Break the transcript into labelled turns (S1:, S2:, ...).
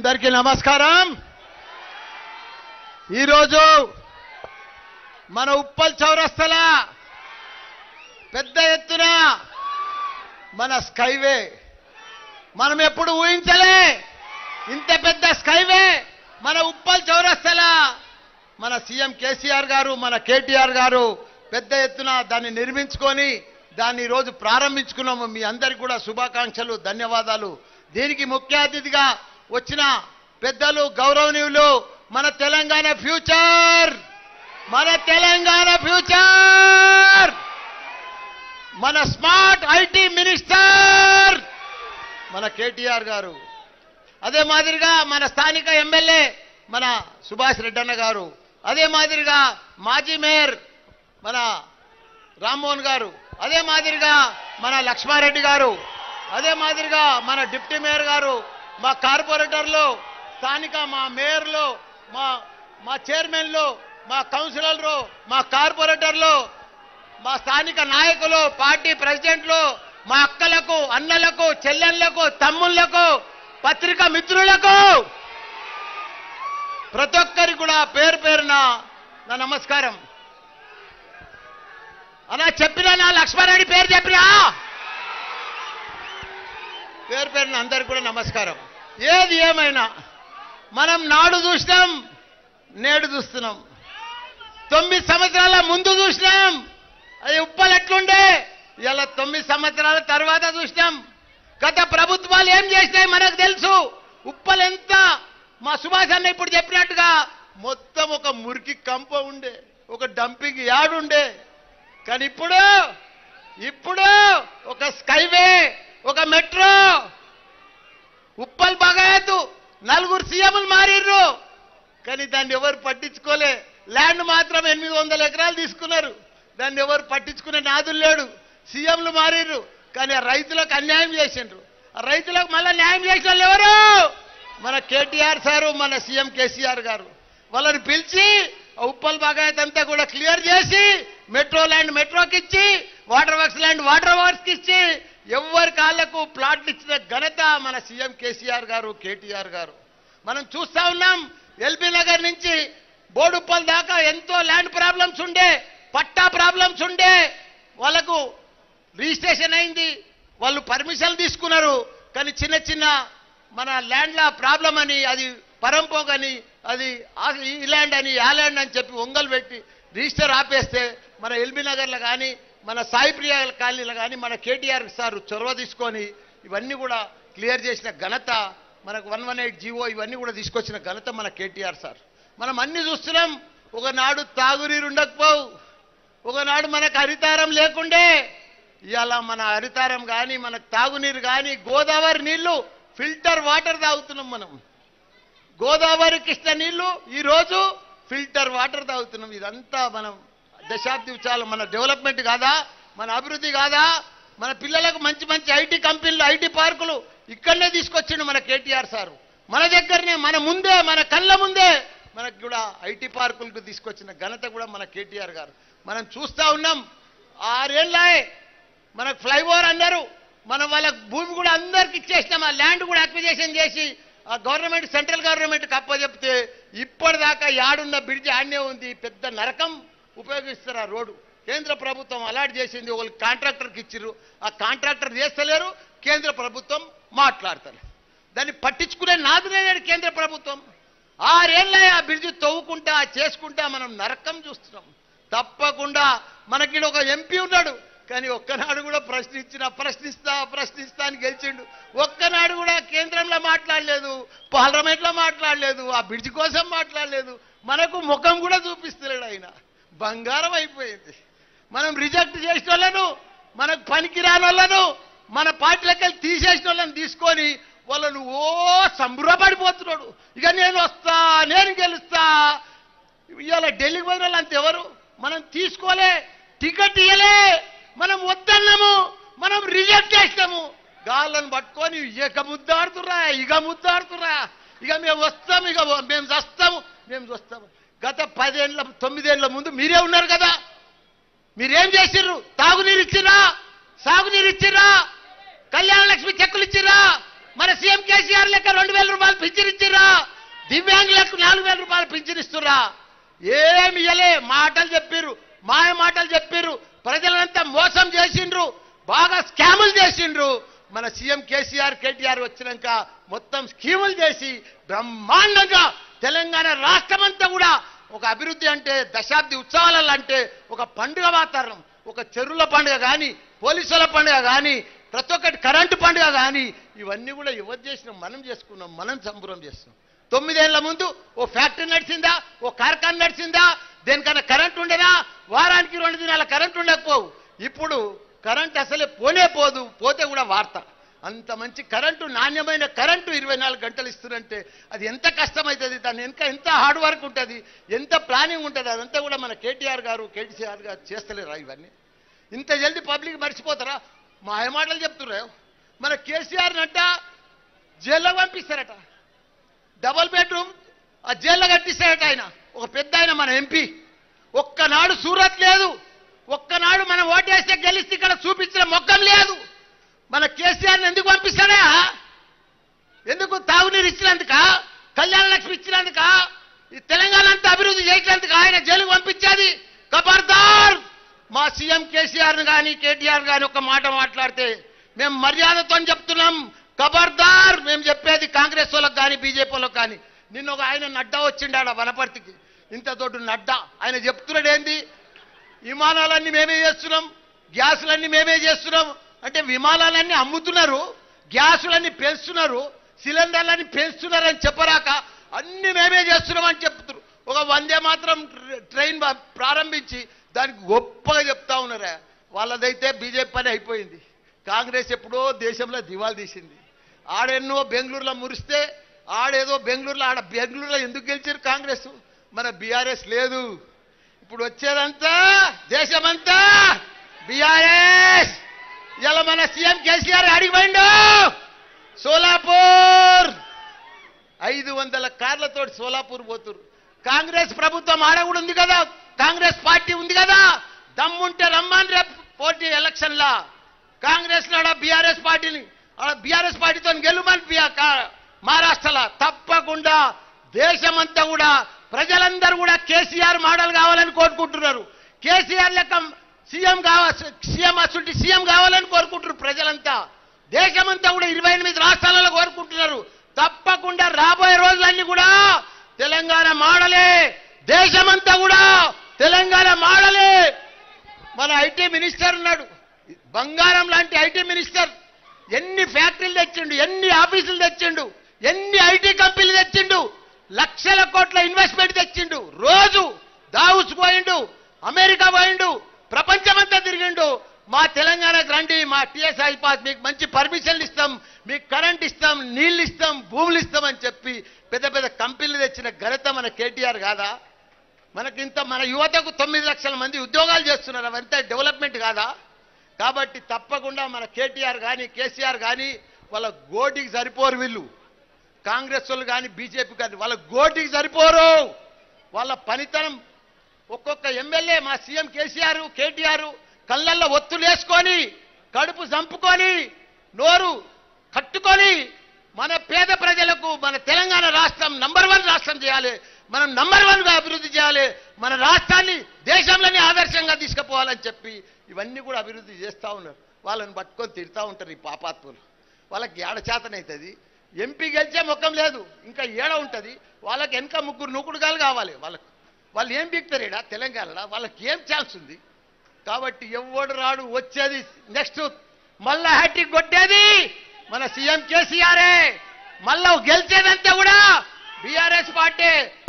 S1: అందరికీ నమస్కారం ఈరోజు మన ఉప్పల్ చౌరస్తల పెద్ద ఎత్తున మన స్కైవే మనం ఎప్పుడు ఊహించలే ఇంత పెద్ద స్కైవే మన ఉప్పల్ చౌరస్తల మన సీఎం కేసీఆర్ గారు మన కేటీఆర్ గారు పెద్ద ఎత్తున దాన్ని నిర్మించుకొని దాన్ని ఈరోజు ప్రారంభించుకున్నాము మీ అందరికి కూడా శుభాకాంక్షలు ధన్యవాదాలు దీనికి ముఖ్య అతిథిగా వచ్చిన పెద్దలు గౌరవనీయులు మన తెలంగాణ ఫ్యూచర్ మన తెలంగాణ ఫ్యూచర్ మన స్మార్ట్ ఐటీ మినిస్టర్ మన కేటీఆర్ గారు అదే మాదిరిగా మన స్థానిక ఎమ్మెల్యే మన సుభాష్ రెడ్డన్న గారు అదే మాదిరిగా మాజీ మేయర్ మన రామ్మోహన్ గారు అదే మాదిరిగా మన లక్ష్మారెడ్డి గారు అదే మాదిరిగా మన డిప్యూటీ మేయర్ గారు మా కార్పొరేటర్లు స్థానిక మా మేయర్లు మా మా చైర్మన్లు మా కౌన్సిలర్లు మా కార్పొరేటర్లు మా స్థానిక నాయకులు పార్టీ ప్రెసిడెంట్లు మా అక్కలకు అన్నలకు చెల్లెళ్లకు తమ్ముళ్లకు పత్రికా మిత్రులకు ప్రతి ఒక్కరికి కూడా పేరు పేరున నా నమస్కారం అలా చెప్పినా నా లక్ష్మారెడ్డి పేరు చెప్పినా పేరు పేరున అందరికి కూడా నమస్కారం ఏది ఏమైనా మనం నాడు చూసినాం నేడు చూస్తున్నాం తొమ్మిది సంవత్సరాల ముందు చూసినాం అది ఉప్పలు ఎట్లుండే ఇలా తొమ్మిది సంవత్సరాల తర్వాత చూసినాం గత ప్రభుత్వాలు ఏం చేసినాయి మనకు తెలుసు ఉప్పలు ఎంత మా సుభాష్ అన్న ఇప్పుడు చెప్పినట్టుగా మొత్తం ఒక మురికి కంప ఉండే ఒక డంపింగ్ యార్డ్ ఉండే కానీ ఇప్పుడు ఇప్పుడు ఒక స్కైవే ఒక మెట్రో ఉప్పల్ బాగాయద్దు నలుగురు సీఎంలు మారిర్రు కానీ దాన్ని ఎవరు పట్టించుకోలే ల్యాండ్ మాత్రం ఎనిమిది వందల ఎకరాలు తీసుకున్నారు దాన్ని ఎవరు పట్టించుకునే నాదులు లేడు సీఎంలు మారిర్రు కానీ ఆ రైతులకు అన్యాయం చేసిండ్రు ఆ రైతులకు మళ్ళీ న్యాయం చేసిన వాళ్ళు ఎవరు మన కేటీఆర్ సారు మన సీఎం కేసీఆర్ గారు వాళ్ళని పిలిచి ఆ ఉప్పల్ బాగాయత్ అంతా కూడా క్లియర్ చేసి మెట్రో ల్యాండ్ మెట్రోకి ఇచ్చి water works land water works ఇచ్చి ఎవరి కాళ్లకు ప్లాట్లు ఇచ్చిన ఘనత మన సీఎం కేసీఆర్ గారు కేటీఆర్ గారు మనం చూస్తా ఉన్నాం ఎల్బీ నగర్ నుంచి బోడుప్పల్ దాకా ఎంతో ల్యాండ్ ప్రాబ్లమ్స్ ఉండే పట్టా ప్రాబ్లమ్స్ ఉండే వాళ్ళకు రిజిస్ట్రేషన్ అయింది వాళ్ళు పర్మిషన్ తీసుకున్నారు కానీ చిన్న చిన్న మన ల్యాండ్ల ప్రాబ్లం అని అది పరంపోగ్ అని అది ఆ- ఈ ల్యాండ్ అని ఆ ల్యాండ్ అని చెప్పి ఒంగలు పెట్టి రిజిస్టర్ ఆపేస్తే మన ఎల్బీ నగర్లో కానీ మన సాయి ప్రియ కాలనీలో కానీ మన కేటీఆర్ సార్ చొరవ తీసుకొని ఇవన్నీ కూడా క్లియర్ చేసిన ఘనత మనకు వన్ వన్ ఎయిట్ జీవో ఇవన్నీ కూడా తీసుకొచ్చిన ఘనత మన కేటీఆర్ సార్ మనం అన్ని చూస్తున్నాం ఒకనాడు తాగునీరు ఉండకపోవు ఒకనాడు మనకు హరితారం లేకుండే ఇవాళ మన హరితారం కానీ మనకు తాగునీరు కానీ గోదావరి నీళ్లు ఫిల్టర్ వాటర్ తాగుతున్నాం మనం గోదావరి కృష్ణ నీళ్లు ఈరోజు ఫిల్టర్ వాటర్ తాగుతున్నాం ఇదంతా మనం దశాబ్ది చాలా మన డెవలప్మెంట్ కాదా మన అభివృద్ధి కాదా మన పిల్లలకు మంచి మంచి ఐటీ కంపెనీలు ఐటీ పార్కులు ఇక్కడనే తీసుకొచ్చిండు మన కేటీఆర్ సారు మన దగ్గరనే మన ముందే మన కళ్ళ ముందే మనకు కూడా ఐటీ పార్కులకు తీసుకొచ్చిన ఘనత కూడా మన కేటీఆర్ గారు మనం చూస్తా ఉన్నాం ఆరేళ్ళే మనకు ఫ్లైఓవర్ అన్నారు మనం వాళ్ళ భూమి కూడా అందరికి ఇచ్చేసినాం ఆ ల్యాండ్ కూడా అక్విజేషన్ చేసి ఆ గవర్నమెంట్ సెంట్రల్ గవర్నమెంట్కి అప్పచెప్తే ఇప్పటిదాకా యాడున్న బ్రిడ్జ్ ఆడనే ఉంది పెద్ద నరకం ఉపయోగిస్తారు ఆ రోడ్డు కేంద్ర ప్రభుత్వం అలాట్ చేసింది వాళ్ళు కాంట్రాక్టర్కి ఇచ్చిర్రు ఆ కాంట్రాక్టర్ చేస్తలేరు కేంద్ర ప్రభుత్వం మాట్లాడతారు దాన్ని పట్టించుకునే నాదునే లేడు కేంద్ర ప్రభుత్వం ఆరేళ్ళ ఆ బ్రిడ్జ్ తవ్వుకుంటా చేసుకుంటా మనం నరకం చూస్తున్నాం తప్పకుండా మనకి ఈడ ఒక ఎంపీ ఉన్నాడు కానీ ఒక్కనాడు కూడా ప్రశ్నించిన ప్రశ్నిస్తా ప్రశ్నిస్తా అని గెలిచిండు ఒక్కనాడు కూడా కేంద్రంలో మాట్లాడలేదు పార్లమెంట్లో మాట్లాడలేదు ఆ బ్రిడ్జ్ కోసం మాట్లాడలేదు మనకు ముఖం కూడా చూపిస్తలేడు ఆయన బంగారం అయిపోయింది మనం రిజెక్ట్ చేసిన వాళ్ళను మనకు పనికిరాని వాళ్ళను మన పార్టీలకి వెళ్ళి తీసేసిన వాళ్ళని తీసుకొని వాళ్ళను ఓ సంబరపడిపోతున్నాడు ఇక నేను వస్తా నేను గెలుస్తా ఇవాళ ఢిల్లీకి పోయిన వాళ్ళు అంత ఎవరు మనం తీసుకోలే టికెట్ ఇయ్యలే మనం వద్దన్నాము మనం రిజెక్ట్ చేసినాము గాళ్ళను పట్టుకొని ఇక ముద్దాడుతురా ఇక ముద్దాడుతురా ఇక మేము వస్తాము ఇక మేము వస్తాము మేము వస్తాము గత పదేళ్ళ తొమ్మిదేళ్ల ముందు మీరే ఉన్నారు కదా మీరేం చేసిర్రు తాగునీరు ఇచ్చిరా సాగునీరు ఇచ్చిరా కళ్యాణ లక్ష్మి చెక్కులు ఇచ్చిరా మన సీఎం కేసీఆర్ లెక్క రెండు వేల రూపాయలు పింఛన్ ఇచ్చిర్రా దివ్యాంగులకు నాలుగు వేల రూపాయలు పింఛన్ ఇస్తుర్రా ఏమి ఇయ్యలే మాటలు చెప్పిర్రు మాయ మాటలు చెప్పిర్రు ప్రజలంతా మోసం చేసిండ్రు బాగా స్కాములు చేసిండ్రు మన సీఎం కేసీఆర్ కేటీఆర్ వచ్చినాక మొత్తం స్కీములు చేసి బ్రహ్మాండంగా తెలంగాణ రాష్ట్రమంతా కూడా ఒక అభివృద్ధి అంటే దశాబ్ది ఉత్సవాలలో అంటే ఒక పండుగ వాతావరణం ఒక చెరువుల పండుగ కానీ పోలీసుల పండుగ కానీ ప్రతి ఒక్కటి కరెంటు పండుగ కానీ ఇవన్నీ కూడా ఎవరు చేసినాం మనం చేసుకున్నాం మనం సంబరం చేస్తున్నాం తొమ్మిదేళ్ల ముందు ఓ ఫ్యాక్టరీ నడిచిందా ఓ కార్ఖాన నడిచిందా దేనికన్నా కరెంట్ ఉండేనా వారానికి రెండు దినాల కరెంట్ ఉండకపోవు ఇప్పుడు కరెంట్ అసలే పోనే పోదు పోతే కూడా వార్త అంత మంచి కరెంటు నాణ్యమైన కరెంటు ఇరవై నాలుగు గంటలు ఇస్తున్నంటే అది ఎంత కష్టమవుతుంది దాని వెనుక ఎంత హార్డ్ వర్క్ ఉంటుంది ఎంత ప్లానింగ్ ఉంటుంది అదంతా కూడా మన కేటీఆర్ గారు కేటీఆర్ గారు చేస్తలేరా ఇవన్నీ ఇంత జల్దీ పబ్లిక్ మర్చిపోతారా మా మాటలు చెప్తున్నారు మన కేసీఆర్ అంట జైల్లో పంపిస్తారట డబల్ బెడ్రూమ్ ఆ జైల్లో కట్టిస్తారట ఆయన ఒక పెద్ద ఆయన మన ఎంపీ ఒక్కనాడు సూరత్ లేదు ఒక్కనాడు మనం ఓటేస్తే గెలిస్తే ఇక్కడ చూపించిన మొక్కం లేదు మన కేసీఆర్ని ఎందుకు పంపిస్తాడా ఎందుకు తాగునీరు ఇచ్చినందుక కళ్యాణ లక్ష్మి ఇచ్చినందుక ఈ తెలంగాణ అంతా అభివృద్ధి చేయట్లందుకు ఆయన జైలుకు పంపించేది ఖబర్దార్ మా సీఎం కేసీఆర్ కానీ కేటీఆర్ కానీ ఒక మాట మాట్లాడితే మేము మర్యాదతో చెప్తున్నాం ఖబర్దార్ మేము చెప్పేది కాంగ్రెస్ వాళ్ళకి కానీ బీజేపీ వాళ్ళకి కానీ నిన్న ఒక ఆయన నడ్డా వచ్చిండాడ వనపర్తికి ఇంత తోటి నడ్డా ఆయన చెప్తున్నాడు ఏంది విమానాలన్నీ మేమే చేస్తున్నాం గ్యాసులన్నీ మేమే చేస్తున్నాం అంటే విమానాలన్నీ అమ్ముతున్నారు గ్యాసులన్నీ పెంచుతున్నారు సిలిండర్లన్నీ పెంచుతున్నారని చెప్పరాక అన్ని మేమే చేస్తున్నాం అని చెప్తున్నారు ఒక వందే మాత్రం ట్రైన్ బ- ప్రారంభించి దానికి గొప్పగా చెప్తా ఉన్నారా వాళ్ళదైతే బీజేపీ పని అయిపోయింది కాంగ్రెస్ ఎప్పుడో దేశంలో దివాలు తీసింది ఆడెన్నో బెంగళూరులో మురిస్తే ఆడేదో బెంగళూరులో ఆడ బెంగళూరులో ఎందుకు గెలిచారు కాంగ్రెస్ మన బీఆర్ఎస్ లేదు ఇప్పుడు వచ్చేదంతా దేశమంతా బీఆర్ఎస్ ఇలా మన సీఎం కేసీఆర్ అడిగిపోయిండు సోలాపూర్ ఐదు వందల కార్లతో సోలాపూర్ పోతురు కాంగ్రెస్ ప్రభుత్వం ఆడ కూడా ఉంది కదా కాంగ్రెస్ పార్టీ ఉంది కదా దమ్ముంటే రమ్మని రేపు పోటీ ఎలక్షన్లా కాంగ్రెస్ ఆడ బీఆర్ఎస్ పార్టీని ఆడ బీఆర్ఎస్ పార్టీతో గెలుమని బిఆ- కా- మహారాష్ట్రలో తప్పకుండా దేశమంతా కూడా ప్రజలందరూ కూడా కేసీఆర్ మోడల్ కావాలని కోరుకుంటున్నారు కేసీఆర్ లెక్క సీఎం కావాలి సీఎం అసలు సీఎం కావాలని కోరుకుంటున్నారు ప్రజలంతా దేశమంతా కూడా ఇరవై ఎనిమిది రాష్ట్రాలలో కోరుకుంటున్నారు తప్పకుండా రాబోయే రోజులన్నీ కూడా తెలంగాణ మాడలే దేశమంతా కూడా తెలంగాణ మాడలే మన ఐటీ మినిస్టర్ ఉన్నాడు బంగారం లాంటి ఐటీ మినిస్టర్ ఎన్ని ఫ్యాక్టరీలు తెచ్చిండు ఎన్ని ఆఫీసులు తెచ్చిండు ఎన్ని ఐటీ కంపెనీలు తెచ్చిండు లక్షల కోట్ల ఇన్వెస్ట్మెంట్ తెచ్చిండు రోజు దావుస్ పోయిండు అమెరికా పోయిండు ప్రపంచమంతా తిరిగిండు మా తెలంగాణకు రండి మా టిఎస్ఐ పాస్ మీకు మంచి పర్మిషన్లు ఇస్తాం మీకు కరెంట్ ఇస్తాం నీళ్ళు ఇస్తాం భూములు ఇస్తాం అని చెప్పి పెద్ద పెద్ద కంపెనీలు తెచ్చిన ఘనత మన కేటీఆర్ కాదా మనకింత మన యువతకు తొమ్మిది లక్షల మంది ఉద్యోగాలు చేస్తున్నారు అవంతా డెవలప్మెంట్ కాదా కాబట్టి తప్పకుండా మన కేటీఆర్ కానీ కేసీఆర్ కానీ వాళ్ళ గోటికి సరిపోరు వీళ్ళు కాంగ్రెస్ వాళ్ళు కానీ బీజేపీ కానీ వాళ్ళ గోటికి సరిపోరు వాళ్ళ పనితనం ఒక్కొక్క ఎమ్మెల్యే మా సీఎం కేసీఆర్ కేటీఆర్ కళ్ళల్లో ఒత్తులు వేసుకొని కడుపు చంపుకొని నోరు కట్టుకొని మన పేద ప్రజలకు మన తెలంగాణ రాష్ట్రం నంబర్ వన్ రాష్ట్రం చేయాలి మనం నంబర్ వన్ గా అభివృద్ధి చేయాలి మన రాష్ట్రాన్ని దేశంలోనే ఆదర్శంగా తీసుకుపోవాలని చెప్పి ఇవన్నీ కూడా అభివృద్ధి చేస్తూ ఉన్నారు వాళ్ళని పట్టుకొని తిడతా ఉంటారు ఈ పాపాత్ములు వాళ్ళకి ఏడ చేతనవుతుంది ఎంపీ గెలిచే ముఖం లేదు ఇంకా ఏడ ఉంటుంది వాళ్ళకి వెనక ముగ్గురు నూకుడుగాలు కావాలి వాళ్ళకు వాళ్ళు ఏం బీక్తారు ఈడ తెలంగాణలో వాళ్ళకి ఏం ఛాన్స్ ఉంది కాబట్టి ఎవడు రాడు వచ్చేది నెక్స్ట్ మళ్ళా హ్యాట్రిక్ కొట్టేది మన సీఎం కేసీఆరే మళ్ళా గెలిచేదంతా కూడా బీఆర్ఎస్ పార్టీ